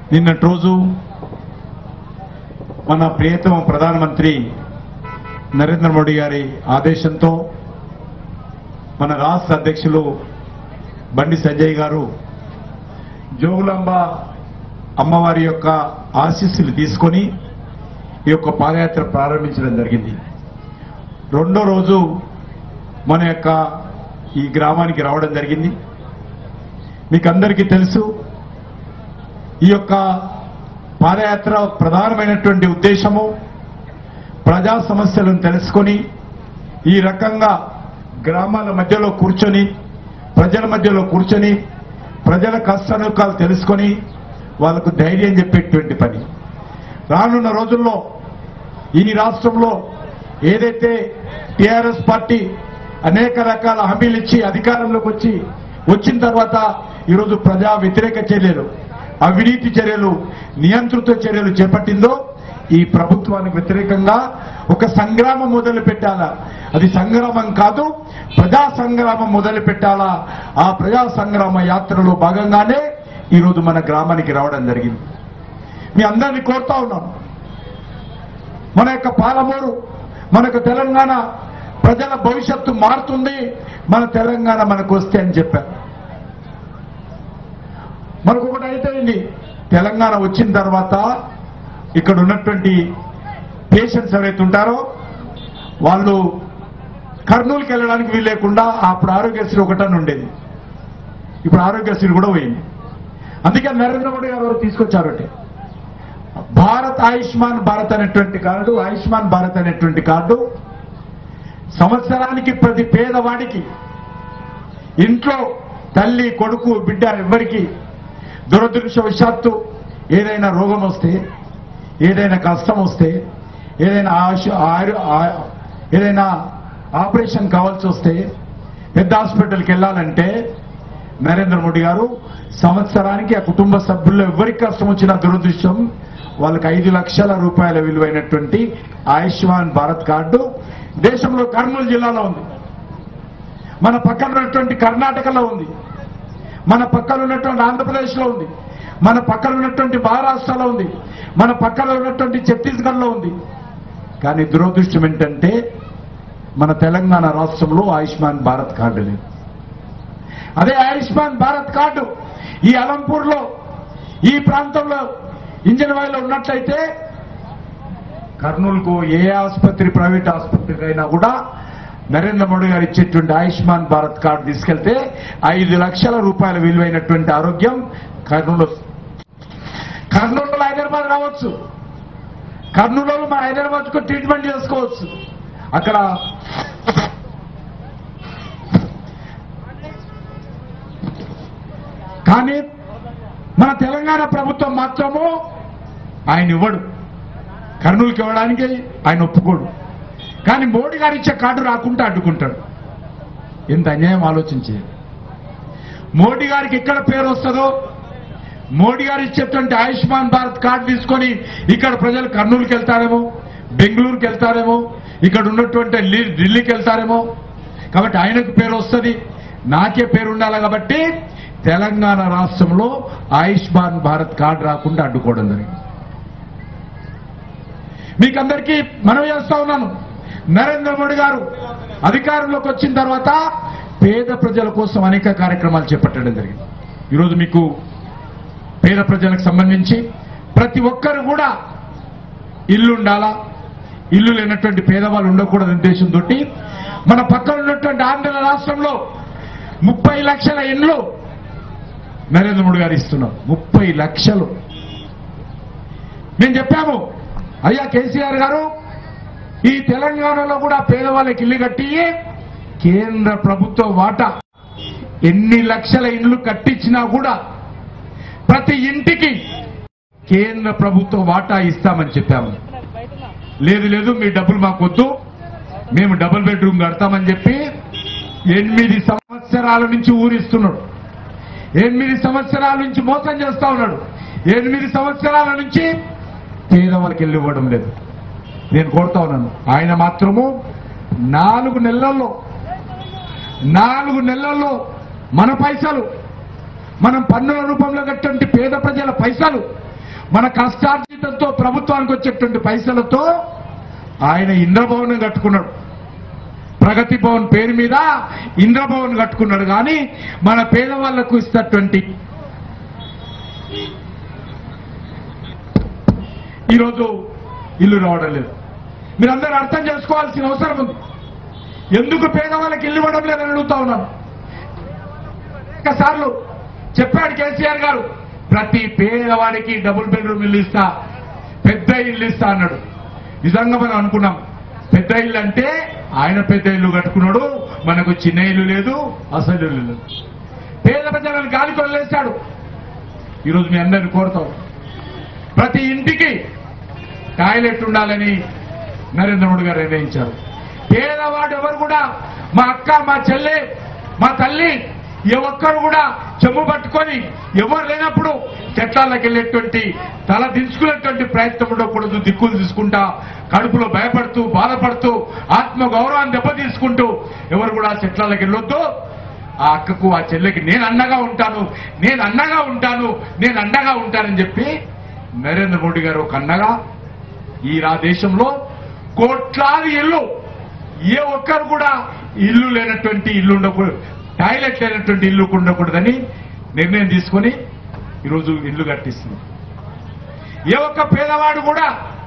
నిన్నటి రోజు మన ప్రియతమ ప్రధానమంత్రి నరేంద్ర మోడీ గారి ఆదేశంతో మన రాష్ట్ర అధ్యక్షులు బండి సంజయ్ గారు జోగులాంబ అమ్మవారి యొక్క ఆశీస్సులు తీసుకొని ఈ యొక్క పాదయాత్ర ప్రారంభించడం జరిగింది రెండో రోజు మన యొక్క ఈ గ్రామానికి రావడం జరిగింది మీకు అందరికీ తెలుసు ఈ యొక్క పాదయాత్ర ప్రధానమైనటువంటి ఉద్దేశము ప్రజా సమస్యలను తెలుసుకొని ఈ రకంగా గ్రామాల మధ్యలో కూర్చొని ప్రజల మధ్యలో కూర్చొని ప్రజల కష్టానుకాలు తెలుసుకొని వాళ్ళకు ధైర్యం చెప్పేటువంటి పని రానున్న రోజుల్లో ఈ రాష్ట్రంలో ఏదైతే టిఆర్ఎస్ పార్టీ అనేక రకాల హామీలు ఇచ్చి అధికారంలోకి వచ్చి వచ్చిన తర్వాత ఈరోజు ప్రజా వ్యతిరేక చర్యలు అవినీతి చర్యలు నియంత్రిత చర్యలు చేపట్టిందో ఈ ప్రభుత్వానికి వ్యతిరేకంగా ఒక సంగ్రామం మొదలు పెట్టాలా అది సంగ్రామం కాదు ప్రజా సంగ్రామం మొదలు పెట్టాలా ఆ ప్రజా సంగ్రామ యాత్రలో భాగంగానే ఈరోజు మన గ్రామానికి రావడం జరిగింది మీ అందరినీ కోరుతా ఉన్నాం మన యొక్క పాలమూరు మనకు తెలంగాణ ప్రజల భవిష్యత్తు మారుతుంది మన తెలంగాణ మనకు వస్తే అని చెప్పారు మనకు ఒకటి అయిపోయింది తెలంగాణ వచ్చిన తర్వాత ఇక్కడ ఉన్నటువంటి పేషెంట్స్ ఎవరైతే ఉంటారో వాళ్ళు కర్నూలుకి వెళ్ళడానికి వీలు లేకుండా అప్పుడు ఆరోగ్యశ్రీ ఒకటని ఉండేది ఇప్పుడు ఆరోగ్యశ్రీ కూడా పోయింది అందుకే నరేంద్ర మోడీ గారు ఎవరు తీసుకొచ్చారు అంటే భారత్ ఆయుష్మాన్ భారత్ అనేటువంటి కార్డు ఆయుష్మాన్ భారత్ అనేటువంటి కార్డు సంవత్సరానికి ప్రతి పేదవాడికి ఇంట్లో తల్లి కొడుకు బిడ్డ ఎవ్వరికి దురదృష్టవశాత్తు ఏదైనా రోగం వస్తే ఏదైనా కష్టం వస్తే ఏదైనా ఆశ ఆరు- ఆ- ఏదైనా ఆపరేషన్ కావాల్సి వస్తే పెద్ద హాస్పిటల్కి వెళ్ళాలంటే నరేంద్ర మోడీ గారు సంవత్సరానికి ఆ కుటుంబ సభ్యుల్లో ఎవరికి కష్టం వచ్చిన దురదృష్టం వాళ్ళకి ఐదు లక్షల రూపాయల విలువైనటువంటి ఆయుష్మాన్ భారత్ కార్డు దేశంలో కర్నూలు జిల్లాలో ఉంది మన పక్కన ఉన్నటువంటి కర్ణాటకలో ఉంది మన పక్కన ఉన్నటువంటి ఆంధ్రప్రదేశ్లో ఉంది మన పక్కన ఉన్నటువంటి మహారాష్ట్రలో ఉంది మన పక్కన ఉన్నటువంటి ఛత్తీస్గఢ్లో ఉంది కానీ దురదృష్టం ఏంటంటే మన తెలంగాణ రాష్ట్రంలో ఆయుష్మాన్ భారత్ కార్డు లేదు అదే ఆయుష్మాన్ భారత్ కార్డు ఈ అలంపూర్లో ఈ ప్రాంతంలో ఇంజనవాయిలో ఉన్నట్లయితే కర్నూలుకు ఏ ఆసుపత్రి ప్రైవేట్ ఆసుపత్రికి అయినా కూడా నరేంద్ర మోడీ గారు ఇచ్చేటువంటి ఆయుష్మాన్ భారత్ కార్డు తీసుకెళ్తే ఐదు లక్షల రూపాయల విలువైనటువంటి ఆరోగ్యం కర్నూలు కర్నూలులో హైదరాబాద్ రావచ్చు కర్నూలులో మన హైదరాబాద్కు ట్రీట్మెంట్ చేసుకోవచ్చు అక్కడ కానీ మన తెలంగాణ ప్రభుత్వం మాత్రము ఆయన ఇవ్వడు కర్నూలుకి ఇవ్వడానికి ఆయన ఒప్పుకోడు కానీ మోడీ గారు ఇచ్చే కార్డు రాకుండా అడ్డుకుంటాడు ఎంత అన్యాయం ఆలోచించే మోడీ గారికి ఎక్కడ పేరు వస్తుందో మోడీ గారు ఇచ్చేటువంటి ఆయుష్మాన్ భారత్ కార్డు తీసుకొని ఇక్కడ ప్రజలు కర్నూలుకి వెళ్తారేమో బెంగళూరుకి వెళ్తారేమో ఇక్కడ ఉన్నటువంటి ఢిల్లీ- ఢిల్లీకి వెళ్తారేమో కాబట్టి ఆయనకు పేరు వస్తుంది నాకే పేరు ఉండాలి కాబట్టి తెలంగాణ రాష్ట్రంలో ఆయుష్మాన్ భారత్ కార్డు రాకుండా అడ్డుకోవడం జరిగింది మీకందరికీ మనం చేస్తా ఉన్నాను నరేంద్ర మోడీ గారు అధికారంలోకి వచ్చిన తర్వాత పేద ప్రజల కోసం అనేక కార్యక్రమాలు చేపట్టడం జరిగింది ఈరోజు మీకు పేద ప్రజలకు సంబంధించి ప్రతి ఒక్కరు కూడా ఇల్లు ఉండాలా ఇల్లు లేనటువంటి పేదవాళ్ళు ఉండకూడదు ఉద్దేశంతో మన పక్కన ఉన్నటువంటి ఆంధ్ర రాష్ట్రంలో ముప్పై లక్షల ఇండ్లు నరేంద్ర మోడీ గారు ఇస్తున్నారు ముప్పై లక్షలు మేము చెప్పాము అయ్యా కేసీఆర్ గారు ఈ తెలంగాణలో కూడా పేదవాళ్ళకి ఇల్లు కట్టి కేంద్ర ప్రభుత్వ వాటా ఎన్ని లక్షల ఇండ్లు కట్టించినా కూడా ప్రతి ఇంటికి కేంద్ర ప్రభుత్వ వాటా ఇస్తామని చెప్పాము లేదు లేదు మీ డబ్బులు మాకు వద్దు మేము డబుల్ బెడ్రూమ్ కడతామని చెప్పి ఎనిమిది సంవత్సరాల నుంచి ఊరిస్తున్నాడు ఎనిమిది సంవత్సరాల నుంచి మోసం చేస్తా ఉన్నాడు ఎనిమిది సంవత్సరాల నుంచి పేదవాళ్ళకి వెళ్ళి ఇవ్వడం లేదు నేను కోరుతా ఉన్నాను ఆయన మాత్రము నాలుగు నెలల్లో నాలుగు నెలల్లో మన పైసలు మనం పన్నుల రూపంలో కట్టినటువంటి పేద ప్రజల పైసలు మన కష్టార్జితంతో ప్రభుత్వానికి వచ్చేటువంటి పైసలతో ఆయన ఇంద్రభవనం కట్టుకున్నాడు ప్రగతి భవన్ పేరు మీద ఇంద్రభవన్ కట్టుకున్నాడు కానీ మన పేదవాళ్లకు ఇస్తున్నటువంటి ఈరోజు ఇల్లు రావడం లేదు మీరందరూ అర్థం చేసుకోవాల్సిన అవసరం ఉంది ఎందుకు పేదవాళ్ళకి ఇల్లు ఇవ్వడం లేదని అడుగుతా ఉన్నాను అనేక సార్లు చెప్పాడు కేసీఆర్ గారు ప్రతి పేదవాడికి డబుల్ బెడ్రూమ్ ఇల్లు ఇస్తా పెద్ద ఇల్లు ఇస్తా అన్నాడు నిజంగా మనం అనుకున్నాం పెద్ద ఇల్లు అంటే ఆయన పెద్ద ఇల్లు కట్టుకున్నాడు మనకు చిన్న ఇల్లు లేదు అసలు ఇల్లు లేదు పేద ప్రజలను గాలికి వదిలేశాడు ఈరోజు మీ అందరిని కోరుతాం ప్రతి ఇంటికి టాయిలెట్ ఉండాలని నరేంద్ర మోడీ గారు నిర్ణయించారు పేదవాడు ఎవరు కూడా మా అక్క మా చెల్లె మా తల్లి ఏ ఒక్కరు కూడా చెమ్ము పట్టుకొని ఎవరు లేనప్పుడు చెట్లకి వెళ్ళేటువంటి తల దించుకునేటువంటి ప్రయత్నం ఉండకూడదు దిక్కులు తీసుకుంటా కడుపులో భయపడుతూ బాధపడుతూ ఆత్మ గౌరవాన్ని దెబ్బతీసుకుంటూ ఎవరు కూడా చెట్లకి వెళ్ళొద్దు ఆ అక్కకు ఆ చెల్లెకి నేను అండగా ఉంటాను నేను అండగా ఉంటాను నేను అండగా ఉంటానని చెప్పి నరేంద్ర మోడీ గారు ఒక అన్నగా ఈ రా దేశంలో కోట్లాది ఇల్లు ఏ ఒక్కరు కూడా ఇల్లు లేనటువంటి ఇల్లు ఉండకూడదు టాయిలెట్ లేనటువంటి ఇల్లు ఉండకూడదని నిర్ణయం తీసుకొని ఈరోజు ఇల్లు కట్టిస్తుంది ఏ ఒక్క పేదవాడు కూడా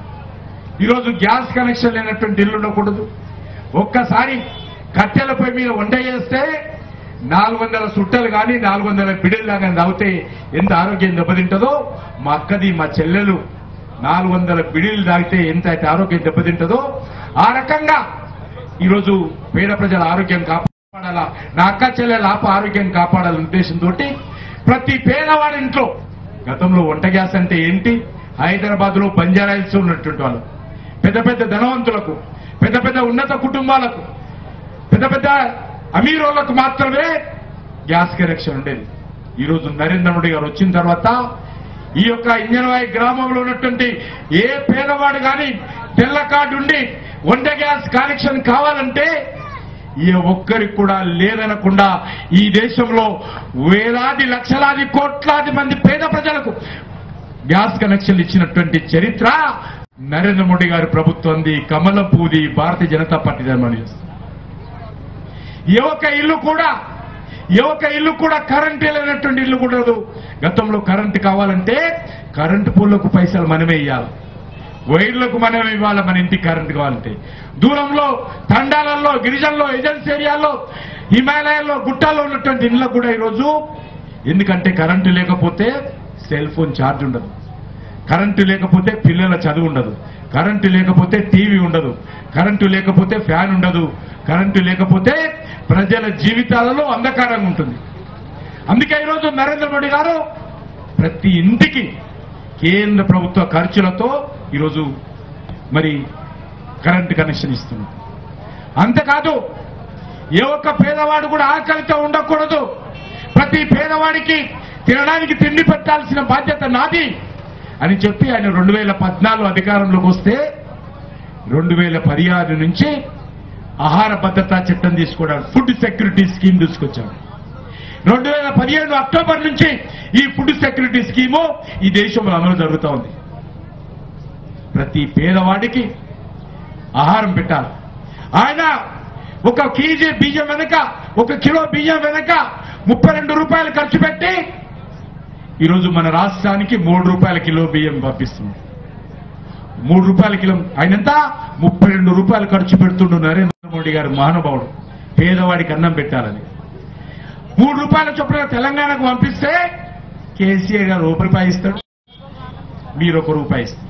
ఈరోజు గ్యాస్ కనెక్షన్ లేనటువంటి ఇల్లు ఉండకూడదు ఒక్కసారి కట్టెల పొయ్యి మీద వంట చేస్తే నాలుగు వందల సుట్టలు కానీ నాలుగు వందల పిడిలు కానీ తాగితే ఎంత ఆరోగ్యం దెబ్బతింటుందో మా అక్కది మా చెల్లెలు నాలుగు వందల బిడీలు తాగితే ఎంత అయితే ఆరోగ్యం దెబ్బతింటుందో ఆ రకంగా ఈరోజు పేద ప్రజల ఆరోగ్యం కాపాడాలా నా అక్క చెల్లెల ఆప ఆరోగ్యం కాపాడాలనే ఉద్దేశంతో ప్రతి పేదవాడి ఇంట్లో గతంలో వంట గ్యాస్ అంటే ఏంటి హైదరాబాద్ లో బంజారాయిల్స్ ఉన్నటువంటి వాళ్ళు పెద్ద పెద్ద ధనవంతులకు పెద్ద పెద్ద ఉన్నత కుటుంబాలకు పెద్ద పెద్ద అమీరోళ్లకు మాత్రమే గ్యాస్ కనెక్షన్ ఉండేది ఈ రోజు నరేంద్ర మోడీ గారు వచ్చిన తర్వాత ఈ యొక్క ఇంజనవాయి గ్రామంలో ఉన్నటువంటి ఏ పేదవాడు కానీ తెల్ల కార్డు ఉండి వంట గ్యాస్ కనెక్షన్ కావాలంటే ఏ ఒక్కరికి కూడా లేదనకుండా ఈ దేశంలో వేలాది లక్షలాది కోట్లాది మంది పేద ప్రజలకు గ్యాస్ కనెక్షన్ ఇచ్చినటువంటి చరిత్ర నరేంద్ర మోడీ గారి ప్రభుత్వంది కమలం పూది భారతీయ జనతా పార్టీ ధర్మని చేస్తుంది ఏ ఒక్క ఇల్లు కూడా ఏ ఒక్క ఇల్లు కూడా కరెంట్ లేనటువంటి ఇల్లు కూడా లేదు గతంలో కరెంట్ కావాలంటే కరెంటు పూలకు పైసలు మనమే ఇవ్వాలి వైర్లకు మనమే ఇవ్వాలి మన ఇంటికి కరెంట్ కావాలంటే దూరంలో తండాలలో గిరిజనలో ఏజెన్సీ ఏరియాల్లో హిమాలయాల్లో గుట్టాల్లో ఉన్నటువంటి ఇళ్ళకు కూడా ఈరోజు ఎందుకంటే కరెంటు లేకపోతే సెల్ ఫోన్ ఛార్జ్ ఉండదు కరెంటు లేకపోతే పిల్లల చదువు ఉండదు కరెంటు లేకపోతే టీవీ ఉండదు కరెంటు లేకపోతే ఫ్యాన్ ఉండదు కరెంటు లేకపోతే ప్రజల జీవితాలలో అంధకారంగా ఉంటుంది అందుకే ఈరోజు నరేంద్ర మోడీ గారు ప్రతి ఇంటికి కేంద్ర ప్రభుత్వ ఖర్చులతో ఈరోజు మరి కరెంటు కనెక్షన్ ఇస్తుంది అంతేకాదు ఏ ఒక్క పేదవాడు కూడా ఆకలితో ఉండకూడదు ప్రతి పేదవాడికి తినడానికి తిండి పెట్టాల్సిన బాధ్యత నాది అని చెప్పి ఆయన రెండు వేల పద్నాలుగు అధికారంలోకి వస్తే రెండు వేల పదిహారు నుంచి ఆహార భద్రతా చట్టం తీసుకోవడానికి ఫుడ్ సెక్యూరిటీ స్కీమ్ తీసుకొచ్చాడు రెండు వేల పదిహేను అక్టోబర్ నుంచి ఈ ఫుడ్ సెక్యూరిటీ స్కీము ఈ దేశంలో అమలు జరుగుతూ ఉంది ప్రతి పేదవాడికి ఆహారం పెట్టాలి ఆయన ఒక కేజీ బియ్యం వెనక ఒక కిలో బియ్యం వెనక ముప్పై రెండు రూపాయలు ఖర్చు పెట్టి ఈరోజు మన రాష్ట్రానికి మూడు రూపాయల కిలో బియ్యం పంపిస్తుంది మూడు రూపాయల కిలో ఆయనంతా ముప్పై రెండు రూపాయలు ఖర్చు పెడుతుండు నరేంద్ర మోడీ గారు మహానుభావుడు పేదవాడికి అన్నం పెట్టాలని మూడు రూపాయల చొప్పున తెలంగాణకు పంపిస్తే కేసీఆర్ గారు ఒక రూపాయి ఇస్తాడు మీరు ఒక రూపాయి ఇస్తారు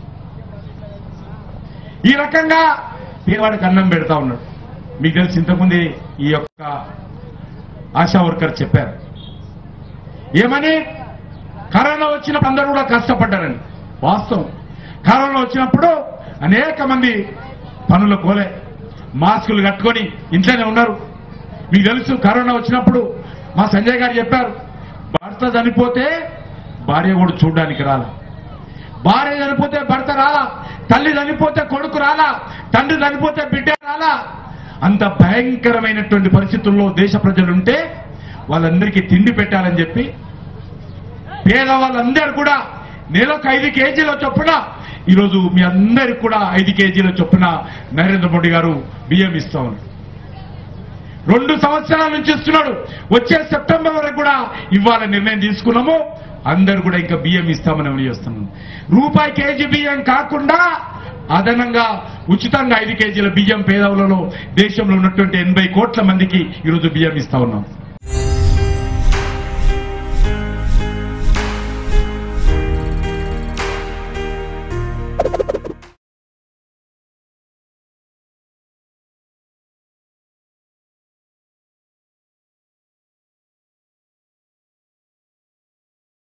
ఈ రకంగా పేదవాడికి అన్నం పెడతా ఉన్నాడు మీకు తెలిసి ఇంతకుముందే ఈ యొక్క ఆశా వర్కర్ చెప్పారు ఏమని కరోనా వచ్చినప్పుడు అందరూ కూడా కష్టపడ్డారని వాస్తవం కరోనా వచ్చినప్పుడు అనేక మంది పనులు కోలే మాస్కులు కట్టుకొని ఇంట్లోనే ఉన్నారు మీకు తెలుసు కరోనా వచ్చినప్పుడు మా సంజయ్ గారు చెప్పారు భర్త చనిపోతే భార్య కూడా చూడడానికి రాలా భార్య చనిపోతే భర్త రాలా తల్లి చనిపోతే కొడుకు రాలా తండ్రి చనిపోతే బిడ్డ రాలా అంత భయంకరమైనటువంటి పరిస్థితుల్లో దేశ ప్రజలుంటే వాళ్ళందరికీ తిండి పెట్టాలని చెప్పి పేదవాళ్ళందరూ కూడా నెలకు ఐదు కేజీల చొప్పున ఈరోజు మీ అందరికి కూడా ఐదు కేజీల చొప్పున నరేంద్ర మోడీ గారు బియ్యం ఇస్తా ఉన్నారు రెండు సంవత్సరాల నుంచి ఇస్తున్నాడు వచ్చే సెప్టెంబర్ వరకు కూడా ఇవ్వాల నిర్ణయం తీసుకున్నాము అందరు కూడా ఇంకా బియ్యం ఇస్తామని అమలు చేస్తున్నాం రూపాయి కేజీ బియ్యం కాకుండా అదనంగా ఉచితంగా ఐదు కేజీల బియ్యం పేదవులలో దేశంలో ఉన్నటువంటి ఎనభై కోట్ల మందికి ఈరోజు బియ్యం ఇస్తా ఉన్నాం